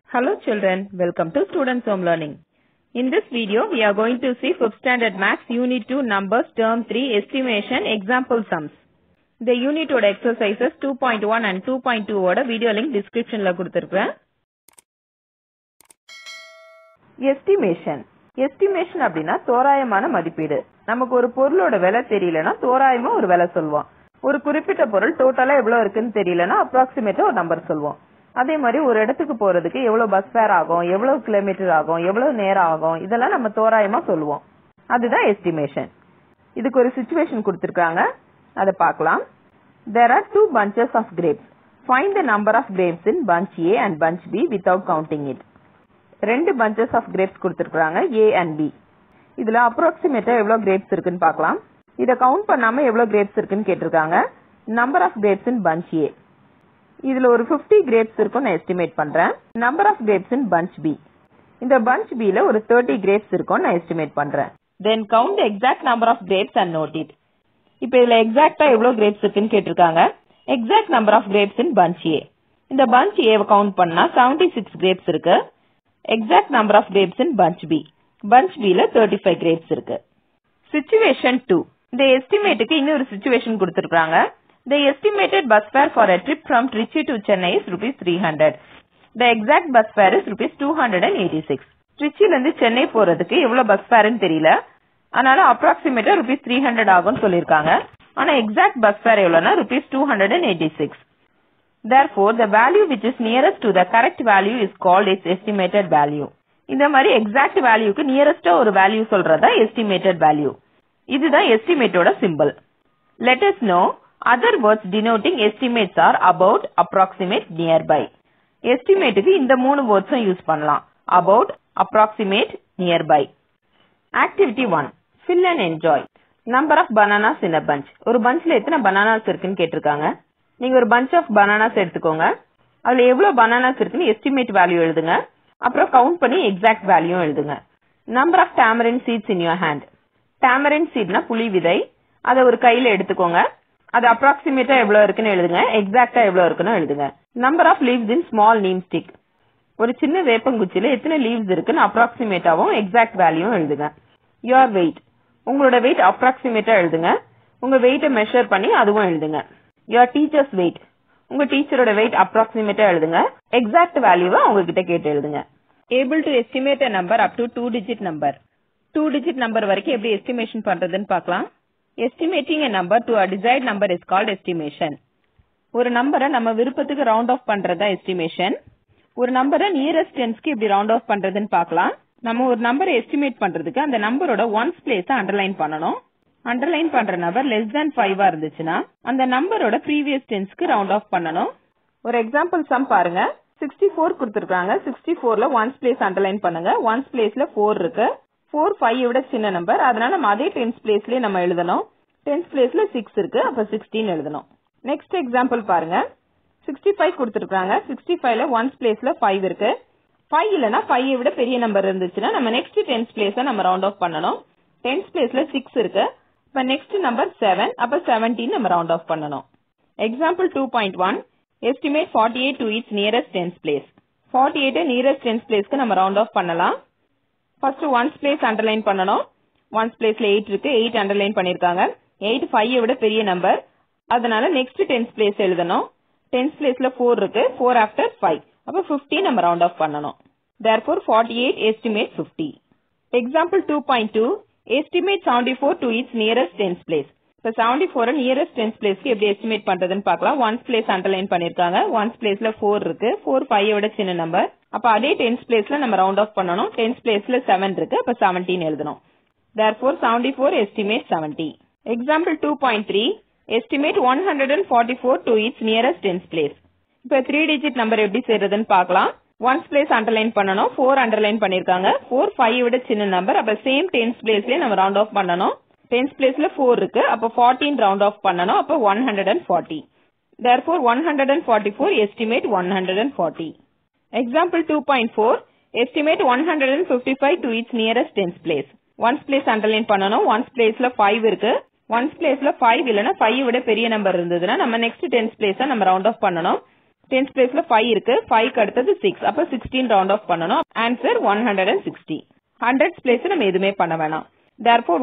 Hello children, welcome to Students Home Learning. In this video, we are going to see 5th Standard Maths Unit 2 Numbers Term 3 Estimation Example Sums. இந்த யூனிட்டோட exercises 2.1 and 2.2 ஓட video link டிஸ்கிரிப்ஷன்ல கொடுத்திருக்கேன் estimation estimation அப்படின்னா தோராயமான மதிப்பீடு நமக்கு ஒரு பொருளோட விலை தெரியலனா தோராயமா ஒரு விலை சொல்லுவோம் ஒரு குறிப்பிட்ட பொருள் டோட்டலா எவ்வளவு இருக்குன்னு தெரியலனா அப்ராக்சிமேட்டா ஒரு நம்பர் சொல்லுவோம் அதே மாதிரி ஒரு இடத்துக்கு போறதுக்கு எவ்வளவு பஸ் ஃபேர் ஆகும் எவ்வளவு கிலோமீட்டர் ஆகும் எவ்வளவு நேரம் ஆகும் இதெல்லாம் நம்ம தோராயமா சொல்லுவோம் அதுதான் எஸ்டிமேஷன் இதுக்கு ஒரு சுச்சுவேஷன் கொடுத்திருக்காங்க அதை பார்க்கலாம் there are two bunches of grapes find the number of grapes in bunch A and bunch B without counting it ரெண்டு bunches of grapes கொடுத்திருக்காங்க A and B இதுல அப்ராக்சிமேட்டா எவ்வளவு grapes இருக்குன்னு பார்க்கலாம் இத கவுண்ட் பண்ணாம எவ்வளவு grapes இருக்குன்னு கேட்டிருக்காங்க number of grapes in bunch A இதுல ஒரு 50 grapes இருக்கும் நான் எஸ்டிமேட் பண்றேன் number of grapes in bunch B இந்த bunch B ல ஒரு 30 grapes இருக்கும் நான் எஸ்டிமேட் பண்றேன் then count the exact number of grapes and note it இப்ப இதுல எக்ஸாக்ட்டா எவ்வளவு கிரேப்ஸ் இருக்குன்னு கேட்டிருக்காங்க exact number of grapes in bunch A இந்த பஞ்ச் ஏ கவுண்ட் பண்ணா 76 சிக்ஸ் கிரேப்ஸ் இருக்கு exact number of grapes in bunch B bunch B ல thirty five grapes இருக்கு சிச்சுவேஷன் டூ இந்த எஸ்டிமேட்டுக்கு இன்னொரு சுச்சுவேஷன் கொடுத்திருக்காங்க The estimated bus fare for a trip from Trichy to Chennai is rupees 300. The exact bus fare is rupees 286. ட்ரிச்சில இருந்து சென்னை போறதுக்கு எவ்வளவு bus ஃபேர்னு தெரியல அதனால அப்ராக்சிமேட்டா ருபீஸ் த்ரீ ஹண்ட்ரட் ஆகும்னு சொல்லிருக்காங்க ஆனா எக்ஸாக்ட் பஸ் ஃபேர் எவ்வளவுனா rupees two hundred and eighty six therefore the value which is nearest to the correct value is called its estimated value இந்த மாதிரி எக்ஸாக்ட் வேல்யூக்கு நியரஸ்டா ஒரு வேல்யூ சொல்றதா எஸ்டிமேட்டட் வேல்யூ இதுதான் எஸ்டிமேட்டோட simple let us know other words denoting estimates are about approximate nearby எஸ்டிமேட்டுக்கு இந்த மூணு வேர்ட்ஸும் யூஸ் பண்ணலாம் about approximate nearby activity one fill and enjoy number of bananas in a bunch ஒரு பஞ்ச்ல எத்தனை பனானாஸ் இருக்குன்னு கேட்டிருக்காங்க நீங்க ஒரு bunch ஆஃப் பனானாஸ் எடுத்துக்கோங்க அதுல எவ்வளவு பனானாஸ் இருக்குன்னு எஸ்டிமேட் வேல்யூ எழுதுங்க அப்புறம் கவுண்ட் பண்ணி எக்ஸாக்ட் வேல்யூ எழுதுங்க number of tamarind seeds in your hand tamarind சீட்னா புளி விதை அதை ஒரு கையில எடுத்துக்கோங்க அது அப்ராக்சிமேட்டா எவ்வளவு இருக்குன்னு எழுதுங்க எக்ஸாக்டா எவ்வளவு இருக்குன்னு எழுதுங்க number of leaves in small neem stick ஒரு சின்ன வேப்பங்குச்சியில எத்தனை லீவ்ஸ் இருக்குன்னு அப்ராக்சிமேட்டாவும் எக்ஸாக்ட் வேல்யூவும் எழுதுங்க யுவர் வெயிட் உங்களோட வெயிட் அப்ராக்சிமேட்டா எழுதுங்க உங்க வெயிட்ட மெஷர் பண்ணி அதுவும் எழுதுங்க யுவர் டீச்சர்ஸ் வெயிட் உங்க டீச்சரோட வெயிட் அப்ராக்சிமேட்டா எழுதுங்க எக்ஸாக்ட் வேல்யூவை அவங்க கிட்ட கேட்டு எழுதுங்க able to estimate a number up to two digit number two digit number வரைக்கும் எப்படி எஸ்டிமேஷன் பண்றதுன்னு பார்க்கலாம் estimating a number to a desired number is called estimation ஒரு நம்பரை நம்ம விருப்பத்துக்கு ரவுண்ட் ஆஃப் பண்றது தான் எஸ்டிமேஷன் ஒரு நம்பரை நியரஸ்ட் டென்ஸ்க்கு எப்படி ரவுண்ட் ஆஃப் பண்றதுன்னு பார்க்கலாம் நம்ம ஒரு நம்பரை எஸ்டிமேட் பண்றதுக்கு அந்த நம்பரோட ஒன்ஸ் பிளேஸ் அண்டர்லைன் பண்ணணும் அண்டர்லைன் பண்ற நம்பர் லெஸ் than ஃபைவா இருந்துச்சுன்னா அந்த நம்பரோட ப்ரீவியஸ் டென்ஸ்க்கு ரவுண்ட் ஆஃப் பண்ணணும் ஒரு எக்ஸாம்பிள் சம் பாருங்க சிக்ஸ்டி ஃபோர் கொடுத்துருக்காங்க சிக்ஸ்டி ஃபோர்ல ஒன்ஸ் பிளேஸ் அண்டர்லைன் பண்ணுங்க ஒன்ஸ் பிளேஸ்ல ஃபோர் இருக்கு ஃபோர் ஃபைவ் விட சின்ன நம்பர் அதனால நம்ம அதே டென்ஸ் பிளேஸ்லயே நம்ம எழுதணும் டென்ஸ் பிளேஸ்ல சிக்ஸ் இருக்கு அப்ப சிக்ஸ்டீன் எழுதணும் நெக்ஸ்ட் எக்ஸாம்பிள் பாருங்க சிக்ஸ்டி ஃபைவ் கொடுத்துருக்காங்க சிக்ஸ்டி ஃபைவ்ல ஒன்ஸ் பிளேஸ்ல ஃபைவ் இருக்கு ஃபைவ் இல்லனா ஃபைவ் விட பெரிய நம்பர் இருந்துச்சுன்னா நம்ம நெக்ஸ்ட் டென்ஸ் பிளேஸ நம்ம ரவுண்ட் ஆஃப் பண்ணணும் டென்ஸ் பிளேஸ்ல சிக்ஸ் இருக்கு இப்ப நெக்ஸ்ட் நம்பர் செவன் அப்ப செவன்டீன் நம்ம ரவுண்ட் ஆஃப் பண்ணணும் example two point one estimate forty eight to its nearest tens place forty eight nearest tens பிளேஸ்க்கு நம்ம ரவுண்ட் ஆஃப் பண்ணலாம் ஃபர்ஸ்ட் ஒன்ஸ் பிளேஸ் அண்டர்லைன் பண்ணணும் ஒன்ஸ் பிளேஸ்ல எயிட் இருக்கு எயிட் அண்டர்லைன் பண்ணிருக்காங்க எயிட் ஃபைவ் விட பெரிய நம்பர் அதனால நெக்ஸ்ட் டென்ஸ் பிளேஸ் எழுதணும் டென்ஸ் பிளேஸ்ல ஃபோர் இருக்கு ஃபோர் ஆஃப்டர் ஃபைவ் அப்ப பிப்டி நம்ம ரவுண்ட் ஆஃப் பண்ணணும் therefore forty eight estimate fifty example two point two estimate seventy four to its nearest tens place இப்ப செவன்டி ஃபோர் நியரஸ்ட் டென்ஸ் பிளேஸ்க்கு எப்படி estimate பண்றதுன்னு பார்க்கலாம் ஒன்ஸ் பிளேஸ் அண்டர்லைன் பண்ணிருக்காங்க ones பிளேஸ்ல ஃபோர் இருக்கு ஃபோர் ஃபைவ் விட சின்ன நம்பர் அப்ப அதே டென்ஸ் பிளேஸ்ல நம்ம ரவுண்ட் ஆஃப் பண்ணணும் டென்ஸ் பிளேஸ்ல செவன் இருக்கு அப்ப செவன்டீன் எழுதணும் therefore seventy four estimate seventy example two point three estimate one hundred and forty four to its nearest tens place இப்ப த்ரீ டிஜிட் நம்பர் எப்படி செய்யறதுன்னு பார்க்கலாம் ஒன்ஸ் பிளேஸ் அண்டர்லைன் பண்ணணும் ஃபோர் அண்டர்லைன் பண்ணிருக்காங்க ஃபோர் ஃபைவ் விட சின்ன number அப்ப same tens பிளேஸ்லயே நம்ம ரவுண்ட் ஆஃப் பண்ணணும் டென்ஸ் பிளேஸ்ல ஃபோர் இருக்கு அப்ப ஃபார்டீன் ரவுண்ட் ஆஃப் பண்ணணும் அப்ப one hundred and forty therefore one hundred and forty four estimate one hundred and forty example two point four estimate one hundred and fifty five to its nearest tens place ones place underline பண்ணணும் ones பிளேஸ்ல five இருக்கு ones பிளேஸ்ல five இல்லனா five விட பெரிய number இருந்ததுன்னா நம்ம next tens பிளேஸ நம்ம ரவுண்ட் ஆஃப் பண்ணணும் டென்ஸ் பிளேஸ்ல ஃபைவ் இருக்கு ஃபைவ்க்கு அடுத்தது சிக்ஸ் அப்ப சிக்ஸ்டீன் ரவுண்ட் ஆஃப் பண்ணணும் answer one hundred and sixty hundreds place நம்ம எதுவுமே பண்ண வேணாம் therefore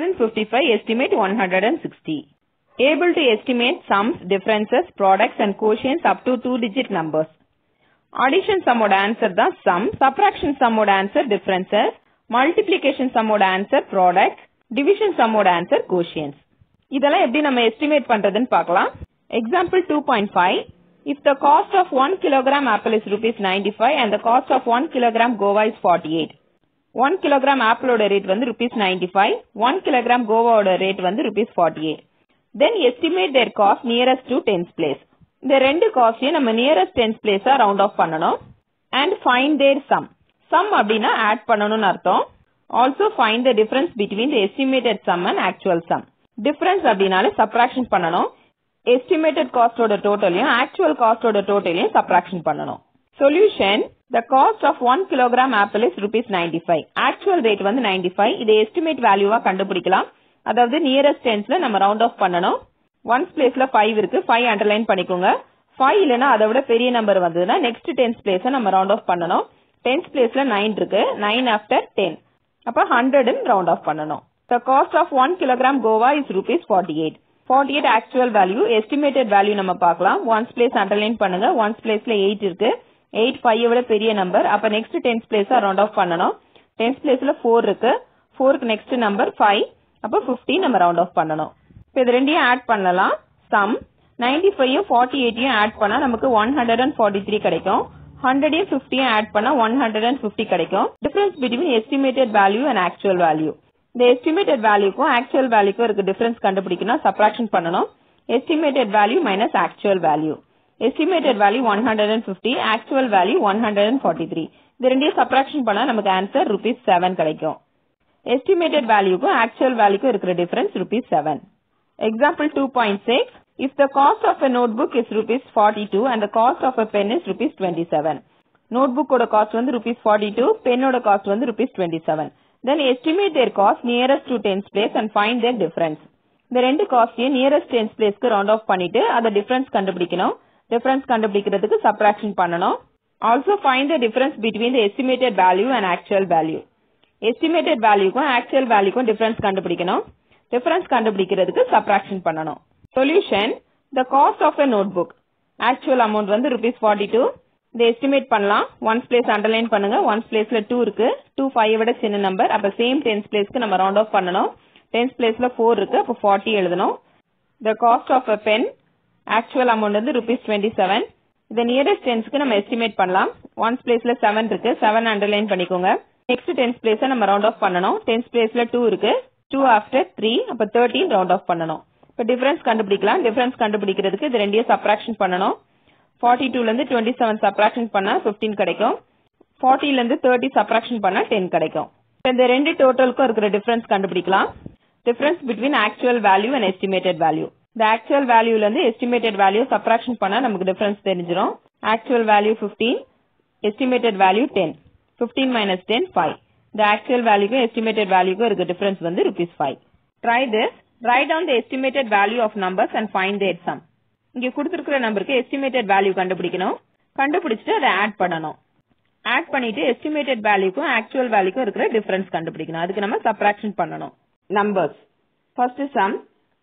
155 estimate 160 able to estimate sums differences products and quotients up to two digit numbers addition sum ஓட ஆன்சர் தான் sum subtraction sum ஓட answer differences multiplication sum ஓட answer product division sum ஓட answer quotients இதெல்லாம் எப்படி நம்ம estimate பண்றதுன்னு பார்க்கலாம் example 2.5 if the cost of 1 kilogram apple is rupees 95 and the cost of 1 kilogram guava is 48 one kilogram ஆப்பிளோட rate வந்து rupees ninety five one kilogram கோவாவோட rate வந்து rupees forty eight then estimate their cost nearest to tens place இந்த ரெண்டு காஸ்டையும் நம்ம nearest tens பிளேஸா round off பண்ணணும் and find their sum sum அப்படின்னா ஆட் பண்ணணும்னு அர்த்தம் also find the difference between the estimated sum and actual sum difference அப்படின்னாலே சப்ராக்ஷன் பண்ணணும் எஸ்டிமேட்டட் காஸ்டோட டோட்டலையும் ஆக்சுவல் காஸ்டோட டோட்டலையும் சப்ராக்ஷன் பண்ணணும் solution the cost of 1 kilogram apple is rupees 95 actual rate வந்து 95 இதை estimate value கண்டுபிடிக்கலாம் அதாவது நியரஸ்ட் டென்ஸ்ல நம்ம ரவுண்ட் ஆஃப் பண்ணணும் ஒன்ஸ் பிளேஸ்ல ஃபைவ் இருக்கு ஃபைவ் அண்டர்லைன் பண்ணிக்கோங்க ஃபைவ் இல்லைன்னா அதை விட பெரிய நம்பர் வந்ததுன்னா நெக்ஸ்ட் டென்ஸ் பிளேஸ நம்ம ரவுண்ட் ஆஃப் பண்ணணும் டென்ஸ் பிளேஸ்ல நைன் இருக்கு நைன் ஆஃப்டர் டென் அப்ப ஹண்ட்ரட் ரவுண்ட் ஆஃப் பண்ணணும் the cost of one kilogram guava is rupees forty eight forty eight actual value estimated value நம்ம பார்க்கலாம் ஒன்ஸ் பிளேஸ் அண்டர்லைன் பண்ணுங்க ஒன்ஸ் பிளேஸ்ல எயிட் இருக்கு எயிட் ஃபைவ் விட பெரிய நம்பர் அப்ப next tens place round off பண்ணணும் டென்ஸ் பிளேஸ்ல ஃபோர் இருக்கு ஃபோருக்கு நெக்ஸ்ட் நம்பர் ஃபைவ் அப்ப பிப்டி நம்ம ரவுண்ட் ஆஃப் பண்ணணும் இப்போ இது ரெண்டையும் ஆட் பண்ணலாம் சம் நைன்டி ஃபைவ் ஃபார்ட்டி எயிட்டையும் ஆட் பண்ணா நமக்கு one hundred and forty three கிடைக்கும் ஹண்ட்ரடையும் ஃபிஃப்டியும் ஆட் பண்ணா ஒன் ஹண்ட்ரட் அண்ட் ஃபிஃப்டி கிடைக்கும் difference between estimated value and actual value இந்த எஸ்டிமேட்டட் வேல்யூக்கும் ஆக்சுவல் வேல்யூக்கும் இருக்க டிஃபரன்ஸ் கண்டுபிடிக்கணும் சப்ராக்ஷன் பண்ணணும் estimated value minus actual value estimated value 150 actual value 143 இது ரெண்டையும் சப்ராக்ஷன் பண்ணா நமக்கு ஆன்சர் rupees 7 கிடைக்கும் estimated valueக்கும் actual valueக்கும் இருக்கிற difference rupees 7 example 2.6 if the cost of a notebook is rupees 42 and the cost of a pen is rupees 27 notebook ஓட cost வந்து rupees 42 பென்னோட cost வந்து rupees 27 then estimate their cost nearest to tens place and find their difference இந்த ரெண்டு காஸ்டையும் nearest tens பிளேஸ்க்கு round off பண்ணிட்டு அதை டிஃபரன்ஸ் கண்டுபிடிக்கணும் டிஃபரன்ஸ் கண்டுபிடிக்கிறதுக்கு சப்ராக்ஷன் பண்ணணும் also find the difference between the estimated value and actual value estimated வேல்யூக்கும் ஆக்சுவல் வேல்யூக்கும் டிஃபரன்ஸ் கண்டுபிடிக்கணும் டிஃபரன்ஸ் கண்டுபிடிக்கிறதுக்கு சப்ராக்ஷன் பண்ணணும் solution the cost of a notebook actual amount வந்து ருபீஸ் ஃபார்ட்டி டூ இதை எஸ்டிமேட் பண்ணலாம் ஒன்ஸ் பிளேஸ் அண்டர்லைன் பண்ணுங்க ones பிளேஸ்ல டூ இருக்கு டூ ஃபைவ் விட சின்ன நம்பர் அப்ப சேம் டென்ஸ் பிளேஸ்க்கு நம்ம ரவுண்ட் ஆஃப் பண்ணணும் டென்ஸ் பிளேஸ்ல ஃபோர் இருக்கு அப்ப ஃபார்ட்டி எழுதணும் the cost of a pen actual amount வந்து ருபீஸ் டுவெண்ட்டி செவன் இதை நியரஸ்ட் டென்ஸ்க்கு நம்ம எஸ்டிமேட் பண்ணலாம் ஒன்ஸ் பிளேஸ்ல செவன் இருக்கு செவன் அண்டர்லைன் பண்ணிக்கோங்க நெக்ஸ்ட் டென்ஸ் பிளேஸ நம்ம ரவுண்ட் ஆஃப் பண்ணணும் டென்ஸ் பிளேஸ்ல டூ இருக்கு டூ ஆஃப்டர் த்ரீ அப்ப தேர்ட்டின் ரவுண்ட் ஆஃப் பண்ணணும் இப்ப டிஃபரன்ஸ் கண்டுபிடிக்கலாம் டிஃபரன்ஸ் கண்டுபிடிக்கிறதுக்கு இது ரெண்டையும் சப்ராக்ஷன் பண்ணணும் ஃபார்ட்டி டூல இருந்து டுவெண்ட்டி செவன் சப்ராக்ஷன் பண்ணா பிப்டீன் கிடைக்கும் ஃபார்ட்டில இருந்து தேர்ட்டி சப்ராக்ஷன் பண்ணா டென் கிடைக்கும் இப்ப இந்த ரெண்டு டோட்டலுக்கும் இருக்கிற டிஃபரன்ஸ் கண்டுபிடிக்கலாம் difference between actual value and estimated value இந்த ஆக்சுவல் வேல்யூல இருந்து எஸ்டிமேட்டட் வேல்யூ சப்ராக்ஷன் பண்ணா நமக்கு டிஃபரன்ஸ் தெரிஞ்சிரும் actual value 15 estimated value 10 15 minus 10 5 இந்த ஆக்சுவல் வேல்யூக்கும் எஸ்டிமேட்டட் வேல்யூக்கும் இருக்க டிஃபரன்ஸ் வந்து rupees 5 try this write down the estimated value of numbers and find their sum இங்க கொடுத்திருக்கிற நம்பருக்கு எஸ்டிமேட்டட் வேல்யூ கண்டுபிடிக்கணும் கண்டுபிடிச்சிட்டு அதை ஆட் பண்ணணும் ஆட் பண்ணிட்டு எஸ்டிமேட்டட் வேல்யூக்கும் ஆக்சுவல் வேல்யூக்கும் இருக்கிற டிஃபரன்ஸ் கண்டுபிடிக்கணும் அதுக்கு நம்ம சப்ராக்ஷன் பண்ணணும் நம்பர்ஸ் ஃபர்ஸ்ட் சம்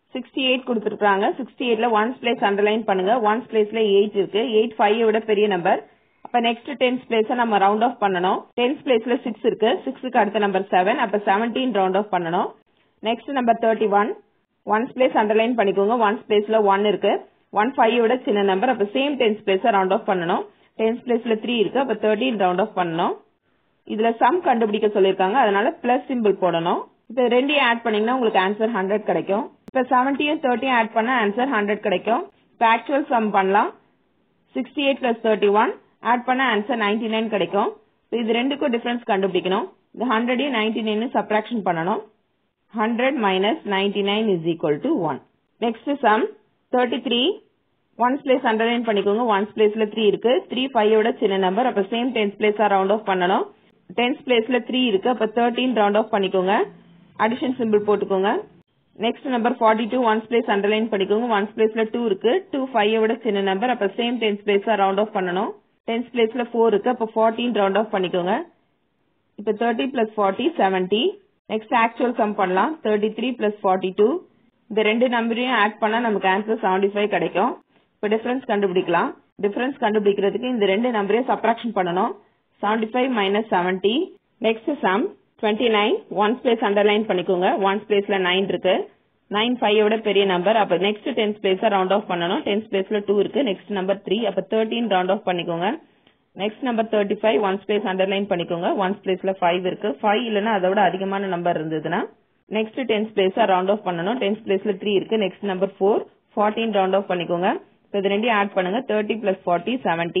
68 கொடுத்திருக்காங்க 68 ல ஒன்ஸ் பிளேஸ் அண்டர்லைன் பண்ணுங்க ஒன்ஸ் பிளேஸ்ல 8 இருக்கு 8 5 விட பெரிய நம்பர் அப்ப நெக்ஸ்ட் டென்ஸ் பிளேஸ் நம்ம ரவுண்ட் ஆஃப் பண்ணணும் டென்ஸ் பிளேஸ்ல 6 இருக்கு 6 க்கு அடுத்த நம்பர் 7 அப்ப 17 ரவுண்ட் ஆஃப் பண்ணணும் next number 31 ones place underline பண்ணிக்கோங்க ஒன்ஸ் பிளேஸ்ல 1 இருக்கு 1 5 விட சின்ன நம்பர் அப்ப same tens place round off பண்ணணும் டென்ஸ் பிளேஸ்ல 3 இருக்கு அப்ப 13 ரவுண்ட் ஆஃப் பண்ணணும் இதுல சம் கண்டுபிடிக்க சொல்லிருக்காங்க அதனால பிளஸ் சிம்பிள் போடணும் இப்ப ரெண்டையும் ஆட் பண்ணீங்கன்னா உங்களுக்கு ஆன்சர் 100 கிடைக்கும் இப்ப 70 30 ஆட் பண்ணா ஆன்சர் 100 கிடைக்கும் இப்ப ஆக்சுவல் சம் பண்ணலாம் 68 பிளஸ் 31 ஆட் பண்ணா ஆன்சர் 99 கிடைக்கும் இப்ப இது ரெண்டுக்கும் டிஃபரன்ஸ் கண்டுபிடிக்கணும் இந்த 100 யும் 99 சப்ராக்ஷன் பண்ணணும் 100 minus 99 is equal to 1 next sum 33 ones place underline பண்ணிக்கோங்க ஒன்ஸ் பிளேஸ்ல 3 இருக்கு 3 5 விட சின்ன நம்பர் அப்ப சேம் டென்ஸ் பிளேஸா ரவுண்ட் ஆஃப் பண்ணணும் டென்ஸ் பிளேஸ்ல 3 இருக்கு அப்ப 13 ரவுண்ட் ஆஃப் பண்ணிக்கோங்க அடிஷன் சிம்பிள் போட்டுக்கோங்க next number forty two ones place underline பண்ணிக்கோங்க ஒன்ஸ் பிளேஸ்ல டூ இருக்கு டூ ஃபைவ் விட சின்ன நம்பர் அப்ப same tens place round off பண்ணணும் டென்ஸ் பிளேஸ்ல ஃபோர் இருக்கு அப்ப ஃபார்ட்டின் ரவுண்ட் ஆஃப் பண்ணிக்கோங்க இப்ப thirty plus forty seventy next actual sum பண்ணலாம் thirty three plus forty two இந்த ரெண்டு நம்பரையும் ஆட் பண்ணா நமக்கு ஆன்சர் செவன்டி ஃபைவ் கிடைக்கும் இப்ப டிஃபரன்ஸ் கண்டுபிடிக்கலாம் டிஃபரன்ஸ் கண்டுபிடிக்கிறதுக்கு இந்த ரெண்டு நம்பரையும் சப்ராக்ஷன் பண்ணணும் seventy five minus seventy next sum twenty nine ones place underline பண்ணிக்கோங்க ஒன்ஸ் பிளேஸ்ல நைன் இருக்கு நைன் ஃபைவ் விட பெரிய நம்பர் அப்ப next tens place round off பண்ணணும் டென்ஸ் பிளேஸ்ல டூ இருக்கு நெக்ஸ்ட் நம்பர் த்ரீ அப்ப தேர்ட்டின் ரவுண்ட் ஆஃப் பண்ணிக்கோங்க next number thirty five ones place underline பண்ணிக்கோங்க ஒன்ஸ் பிளேஸ்ல ஃபைவ் இருக்கு ஃபைவ் இல்லைன்னா அதை விட அதிகமான நம்பர் இருந்ததுன்னா next tens place round off பண்ணணும் டென்ஸ் பிளேஸ்ல த்ரீ இருக்கு next number four fourteen round off பண்ணிக்கோங்க இப்போ இது ரெண்டையும் ஆட் பண்ணுங்க thirty plus forty seventy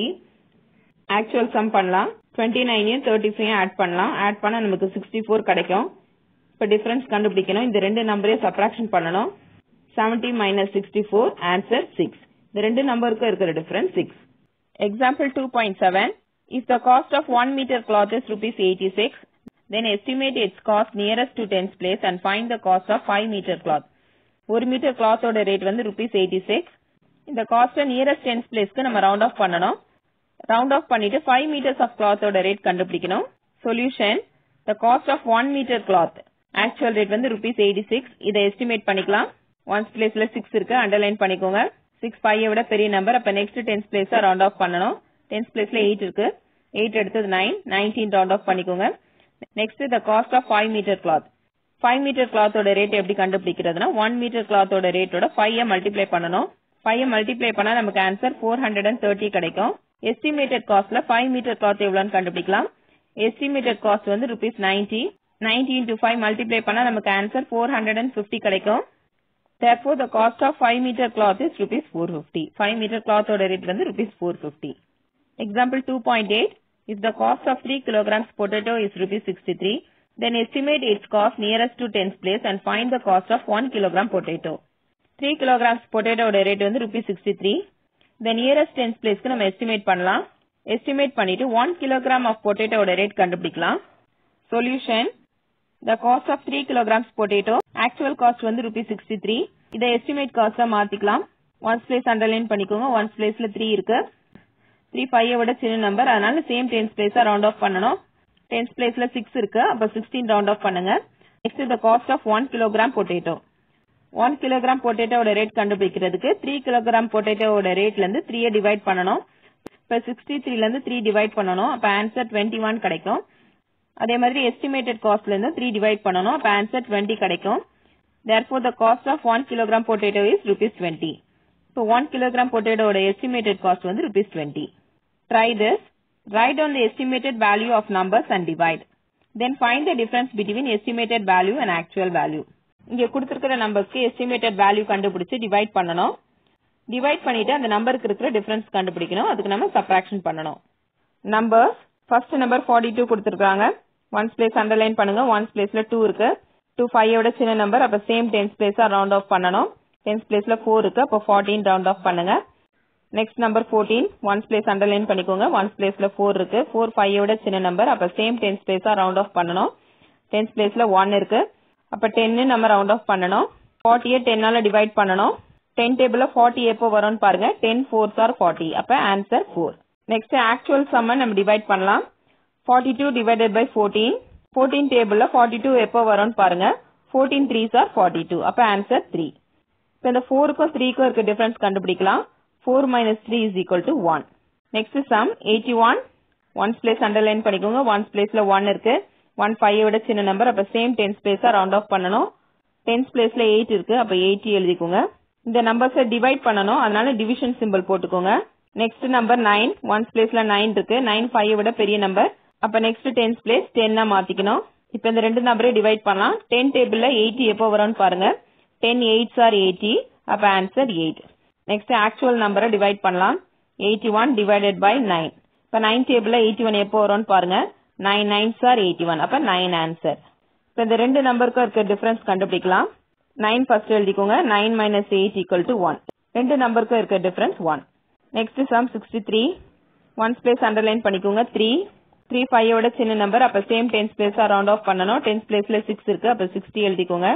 actual sum பண்ணலாம் டுவெண்ட்டி நைனையும் தேர்ட்டி ஃபைவ் ஆட் பண்ணலாம் ஆட் பண்ணா நமக்கு சிக்ஸ்டி ஃபோர் கிடைக்கும் இப்போ டிஃபரன்ஸ் கண்டுபிடிக்கணும் இந்த ரெண்டு நம்பரையும் சப்ராக்ஷன் பண்ணணும் seventy minus sixty four answer six இந்த ரெண்டு நம்பருக்கும் இருக்கிற difference six example two point seven if the cost of one metre cloth is rupees eighty six then estimate its cost nearest to tens place and find the cost of five metre cloth ஒரு metre கிளாத்தோட rate வந்து rupees eighty six இந்த காஸ்ட்டை nearest tens பிளேஸ்க்கு நம்ம round off பண்ணணும் round off பண்ணிட்டு five metres of கிளாத்தோட rate கண்டுபிடிக்கணும் solution the cost of one metre cloth actual rate வந்து ருபீஸ் எயிட்டி சிக்ஸ் இதை எஸ்டிமேட் பண்ணிக்கலாம் ஒன்ஸ் பிளேஸ்ல சிக்ஸ் இருக்கு அண்டர்லைன் பண்ணிக்கோங்க சிக்ஸ் ஃபைவ் விட பெரிய நம்பர் அப்ப next tens place round off பண்ணணும் டென்ஸ் பிளேஸ்ல எயிட் இருக்கு எயிட் எடுத்தது நைன் நைன்டீன் ரவுண்ட் ஆஃப் பண்ணிக்கோங்க next the cost of five metre cloth five metre கிளாத்தோட ரேட் எப்படி கண்டுபிடிக்கிறதுனா ஒன் மீட்டர் கிளாத்தோட ரேட்டோட ஃபைவ் மல்டிப்ளை பண்ணணும் ஃபைவ் மல்டிப்ளை பண்ணா நமக்கு answer four hundred and thirty கிடைக்கும் எஸ்டிமேட்டட் காஸ்ட்ல ஃபைவ் மீட்டர் கிளாத் எவ்வளோன்னு கண்டுபிடிக்கலாம் எஸ்டிமேட்டட் காஸ்ட் வந்து rupees ninety ninety into five multiply பண்ணா நமக்கு answer four hundred and fifty கிடைக்கும் therefore the cost of 5 meter cloth is rupees 450 5 meter cloth ஓட rate வந்து rupees 450 example 2.8 if the cost of 3 kilograms potato is rupees 63 then estimate its cost nearest to tens place and find the cost of 1 kilogram potato 3 kilograms potato ஓட rate வந்து rupees 63 the nearest tens place க்கு நம்ம estimate பண்ணலாம் estimate பண்ணிட்டு 1 kilogram of potato ஓட rate கண்டுபிடிக்கலாம் solution the cost of 3 kilograms potato actual cost வந்து rupees 63 இத estimate cost மாத்திக்கலாம் ஒன்ஸ் பிளேஸ் அண்டர்லைன் பண்ணிக்கோங்க ஒன்ஸ் பிளேஸ்ல த்ரீ இருக்கு த்ரீ ஃபைவ் விட சின்ன நம்பர் அதனால சேம் டென்ஸ் பிளேஸா ரவுண்ட் ஆஃப் பண்ணணும் டென்ஸ் பிளேஸ்ல சிக்ஸ் இருக்கு அப்ப சிக்ஸ்டீன் ரவுண்ட் ஆஃப் பண்ணுங்க next the cost of one kilogram potato one kilogram பொட்டேட்டோட ரேட் கண்டுபிடிக்கிறதுக்கு த்ரீ கிலோகிராம் பொட்டேட்டோட ரேட்ல இருந்து த்ரீயை டிவைட் பண்ணணும் இப்ப சிக்ஸ்டி த்ரீல இருந்து த்ரீ டிவைட் பண்ணணும் அப்ப ஆன்சர் டுவெண்ட்டி ஒன் கிடைக்கும் அதே மாதிரி எஸ்டிமேட்டட் காஸ்ட்ல இருந்து த்ரீ டிவைட் பண்ணணும் அப்ப ஆன்சர் டுவெண்ட்டி கிடைக்கும் therefore the cost of 1 kilogram potato is rupees 20 இப்போ 1 kilogram potato ஓட estimated cost வந்து rupees 20 try this write down the estimated value of numbers and divide then find the difference between estimated value and actual value இங்க கொடுத்திருக்கிற நம்பர்ஸ்க்கு estimated value கண்டுபிடிச்சு divide பண்ணணும் divide பண்ணிட்டு அந்த நம்பருக்கு இருக்கிற difference கண்டுபிடிக்கணும் அதுக்கு நம்ம subtraction பண்ணணும் numbers first number 42 கொடுத்திருக்காங்க ஒன்ஸ் பிளேஸ் அண்டர்லைன் பண்ணுங்க ஒன்ஸ் பிளேஸ்ல டூ இருக்கு டூ ஃபைவ் விட சின்ன நம்பர் அப்ப சேம் டென்ஸ் பிளேஸா ரவுண்ட் ஆஃப் பண்ணணும் டென்ஸ் பிளேஸ்ல ஃபோர் இருக்கு அப்ப ஃபார்டீன் ரவுண்ட் ஆஃப் பண்ணுங்க next number fourteen ones place underline பண்ணிக்கோங்க ஒன்ஸ் பிளேஸ்ல ஃபோர் இருக்கு ஃபோர் ஃபைவ் விட சின்ன நம்பர் அப்ப சேம் டென்ஸ் பிளேஸா ரவுண்ட் ஆஃப் பண்ணணும் டென்ஸ் பிளேஸ்ல ஒன் இருக்கு அப்ப டென்னு நம்ம ரவுண்ட் ஆஃப் பண்ணணும் ஃபார்ட்டியை டென்னால டிவைட் பண்ணணும் டென் டேபிள்ல ஃபார்ட்டி எப்போ வரும்னு பாருங்க டென் ஃபோர்ஸ் ஆர் ஃபார்ட்டி அப்ப ஆன்சர் ஃபோர் நெக்ஸ்ட் ஆக்சுவல் சம்ம நம்ம டிவைட் பண்ணலாம் forty two divided by fourteen fourteen டேபிள்ல ஃபார்ட்டி டூ எப்போ வரும்னு பாருங்க fourteen three are forty two அப்ப ஆன்சர் த்ரீ இப்போ இந்த ஃபோருக்கும் த்ரீக்கும் இருக்க டிஃபரன்ஸ் கண்டுபிடிக்கலாம் four minus three is equal to one next sum eighty one ones place underline பண்ணிக்கோங்க ஒன்ஸ் பிளேஸ்ல ஒன் இருக்கு ஒன் ஃபைவ் விட சின்ன நம்பர் அப்ப சேம் டென்ஸ் பிளேஸா ரவுண்ட் ஆஃப் பண்ணணும் டென்ஸ் பிளேஸ்ல எயிட் இருக்கு அப்ப எயிட்டி எழுதிக்கோங்க இந்த நம்பர்ஸை டிவைட் பண்ணணும் அதனால டிவிஷன் சிம்பிள் போட்டுக்கோங்க நெக்ஸ்ட் நம்பர் நைன் ஒன்ஸ் பிளேஸ்ல நைன் இருக்கு நைன் ஃபைவ் விட பெரிய நம்பர் அப்ப நெக்ஸ்ட் டென்ஸ் பிளேஸ் டென்னா மாத்திக்கணும் இப்ப இந்த ரெண்டு நம்பரே டிவைட் பண்ணலாம் டென் டேபிள்ல எயிட்டி எப்போ வரும்னு பாருங்க டென் எயிட்ஸ் ஆர் எயிட்டி அப்ப ஆன்சர் எயிட் நெக்ஸ்ட் ஆக்சுவல் நம்பரை டிவைட் பண்ணலாம் eighty one divided by nine இப்ப நைன் டேபிள்ல எயிட்டி ஒன் எப்போ வரும்னு பாருங்க nine nines are eighty one அப்ப நைன் ஆன்சர் இப்ப இந்த ரெண்டு நம்பருக்கும் இருக்க டிஃபரன்ஸ் கண்டுபிடிக்கலாம் நைன் ஃபர்ஸ்ட் எழுதிக்கோங்க nine minus eight equal to one ரெண்டு நம்பருக்கும் இருக்க difference one next sum sixty three ones place underline பண்ணிக்கோங்க த்ரீ த்ரீ ஃபைவோட சின்ன நம்பர் அப்ப சேம் டென்ஸ் பிளேஸா ரவுண்ட் ஆஃப் பண்ணணும் டென்ஸ் பிளேஸ்ல சிக்ஸ் இருக்கு அப்ப சிக்ஸ்டி எழுதிக்கோங்க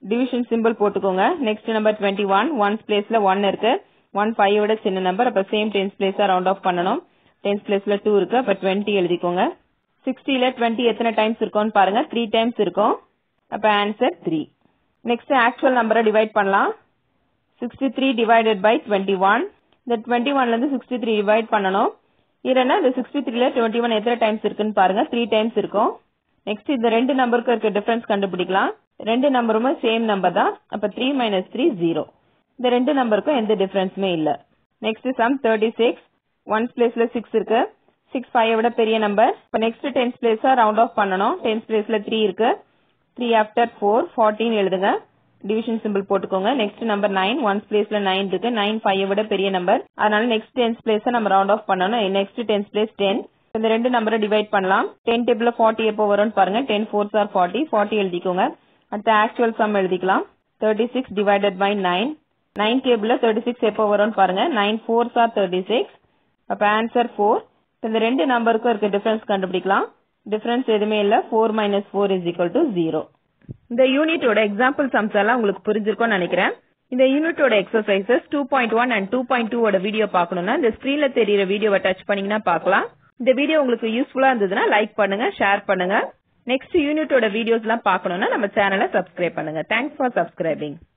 டிவிஷன் சிம்பிள் போட்டுக்கோங்க next number twenty one ones பிளேஸ்ல ஒன் இருக்கு ஒன் ஃபைவ் விட சின்ன நம்பர் அப்ப சேம் டென்ஸ் பிளேஸா ரவுண்ட் ஆஃப் பண்ணணும் டென்ஸ் பிளேஸ்ல டூ இருக்கு அப்ப டுவெண்ட்டி எழுதிக்கோங்க சிக்ஸ்டில டுவெண்ட்டி எத்தனை டைம்ஸ் இருக்கும்னு பாருங்க த்ரீ டைம்ஸ் இருக்கும் அப்ப ஆன்சர் த்ரீ நெக்ஸ்ட் ஆக்சுவல் நம்பரை டிவைட் பண்ணலாம் sixty three divided by twenty one இந்த டுவெண்ட்டி ஒன்ல இருந்து சிக்ஸ்டி த்ரீ டிவைட் பண்ணணும் இல்லைன்னா இந்த சிக்ஸ்டி த்ரீல டுவெண்ட்டி ஒன் எத்தனை டைம்ஸ் இருக்குன்னு பாருங்க த்ரீ டைம்ஸ் இருக்கும் நெக்ஸ்ட் இந்த ரெண்டு நம்பருக்கு இருக்க டிஃபரன்ஸ் கண்டுபிடிக்கலாம் ரெண்டு நம்பருமே சேம் நம்பர் தான் அப்ப த்ரீ மைனஸ் த்ரீ ஜீரோ இந்த ரெண்டு நம்பருக்கும் எந்த டிஃபரன்ஸுமே இல்ல next sum thirty six ones பிளேஸ்ல சிக்ஸ் இருக்கு சிக்ஸ் ஃபைவ் விட பெரிய நம்பர் இப்ப நெக்ஸ்ட் டென்ஸ் பிளேஸா ரவுண்ட் ஆஃப் பண்ணணும் டென்ஸ் பிளேஸ்ல த்ரீ இருக்கு த்ரீ ஆஃப்டர் ஃபோர் ஃபார்ட்டின் எழுதுங்க டிவிஷன் சிம்பிள் போட்டுக்கோங்க நெக்ஸ்ட் நம்பர் நைன் ஒன்ஸ் பிளேஸ்ல நைன் இருக்கு நைன் ஃபைவ் விட பெரிய நம்பர் அதனால நெக்ஸ்ட் டென்ஸ் பிளேஸ் நம்ம ரவுண்ட் ஆஃப் பண்ணணும் நெக்ஸ்ட் டென்ஸ் பிளேஸ் டென் இந்த ரெண்டு நம்பரை டிவைட் பண்ணலாம் டென் டேபிள் ஃபார்ட்டி எப்போ வரும்னு பாருங்க ten fours are forty forty எழுதிக்கோங்க அடுத்த ஆக்சுவல் சம் எழுதிக்கலாம் thirty six divided by nine nine டேபிள்ல தேர்ட்டி சிக்ஸ் எப்போ வரும்னு பாருங்க nine fours are thirty six அப்ப ஆன்சர் ஃபோர் இந்த ரெண்டு நம்பருக்கும் இருக்க டிஃபரன்ஸ் கண்டுபிடிக்கலாம் டிஃபரன்ஸ் எதுவுமே இல்ல four minus four is equal to zero இந்த யூனிட்டோட எக்ஸாம்பிள் சம்ஸ் எல்லாம் உங்களுக்கு புரிஞ்சிருக்கும்னு நினைக்கிறேன் இந்த யூனிட்டோட exercises two point one and two point two video பார்க்கணும்னா இந்த ஸ்கிரீன்ல தெரியுற வீடியோவை டச் பண்ணீங்கன்னா பார்க்கலாம் இந்த வீடியோ உங்களுக்கு யூஸ்ஃபுல்லா இருந்ததுன்னா லைக் பண்ணுங்க ஷேர் பண்ணுங்க நெக்ஸ்ட் யூனிட்டோட வீடியோஸ் எல்லாம் பார்க்கணும்னா நம்ம சேனலை சப்ஸ்கிரைப் பண்ணுங்க தேங்க்ஸ் ஃபார் சப்ஸ்கிரைபிங்